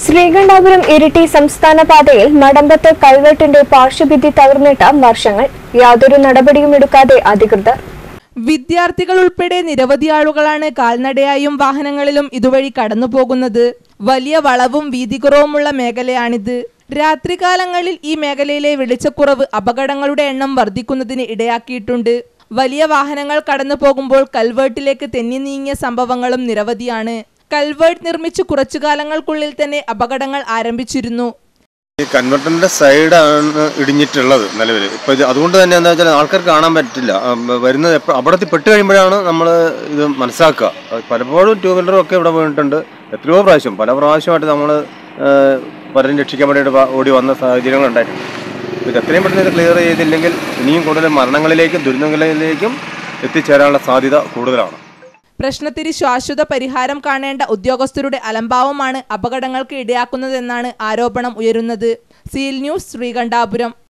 ശ്രീകണ്ഠാപുരം ഇരിട്ടി സംസ്ഥാന പാതയിൽ മടമ്പത്ത് കൽവെട്ടിന്റെ പാർശ്വഭിത്തി തകർന്നിട്ട് വർഷങ്ങൾ യാതൊരു നടപടിയും എടുക്കാതെ അധികൃതർ വിദ്യാർത്ഥികൾ ഉൾപ്പെടെ നിരവധി ആളുകളാണ് കാൽനടയായും വാഹനങ്ങളിലും ഇതുവഴി കടന്നു പോകുന്നത് വലിയ വളവും വീതികുറവുമുള്ള മേഖലയാണിത് രാത്രികാലങ്ങളിൽ ഈ മേഖലയിലെ വെളിച്ചക്കുറവ് അപകടങ്ങളുടെ എണ്ണം വർദ്ധിക്കുന്നതിന് ഇടയാക്കിയിട്ടുണ്ട് വലിയ വാഹനങ്ങൾ കടന്നു പോകുമ്പോൾ കൽവേർട്ടിലേക്ക് തെന്നി നീങ്ങിയ സംഭവങ്ങളും നിരവധിയാണ് കൽവേർട്ട് നിർമ്മിച്ചു കുറച്ചു കാലങ്ങൾക്കുള്ളിൽ തന്നെ അപകടങ്ങൾ ആരംഭിച്ചിരുന്നു ഈ കൺവെർട്ടറിന്റെ സൈഡാണ് ഇടിഞ്ഞിട്ടുള്ളത് നിലവിൽ ഇപ്പൊ ഇത് അതുകൊണ്ട് തന്നെ എന്താ വെച്ചാൽ ആൾക്കാർക്ക് കാണാൻ പറ്റില്ല ആ, വ- വരുന്നത് എപ്പോൾ അപകടത്തിൽ പെട്ട് കഴിയുമ്പോഴാണ് നമ്മൾ ഇത് മനസ്സിലാക്കുക അത് പലപ്പോഴും ടൂ വീലറും ഒക്കെ ഇവിടെ വീണിട്ടുണ്ട് എത്രയോ പ്രാവശ്യം പല പ്രാവശ്യമായിട്ട് നമ്മൾ പലരും രക്ഷിക്കാൻ വേണ്ടിയിട്ട് വ- ഓടി വന്ന സാഹചര്യങ്ങൾ ഉണ്ടായിട്ടുണ്ട് ഇത് എത്രയും പെട്ടെന്ന് ഇത് ക്ലിയർ ചെയ്തില്ലെങ്കിൽ ഇനിയും കൂടുതൽ മരണങ്ങളിലേക്കും ദുരന്തങ്ങളിലേക്കും എത്തിച്ചേരാനുള്ള സാധ്യത കൂടുതലാണ് പ്രശ്നത്തിന് ശാശ്വത പരിഹാരം കാണേണ്ട ഉദ്യോഗസ്ഥരുടെ അലംഭാവമാണ് അപകടങ്ങൾക്ക് ഇടയാക്കുന്നതെന്നാണ് ആരോപണം ഉയരുന്നത് സീൽ ന്യൂസ് ശ്രീകണ്ഠാപുരം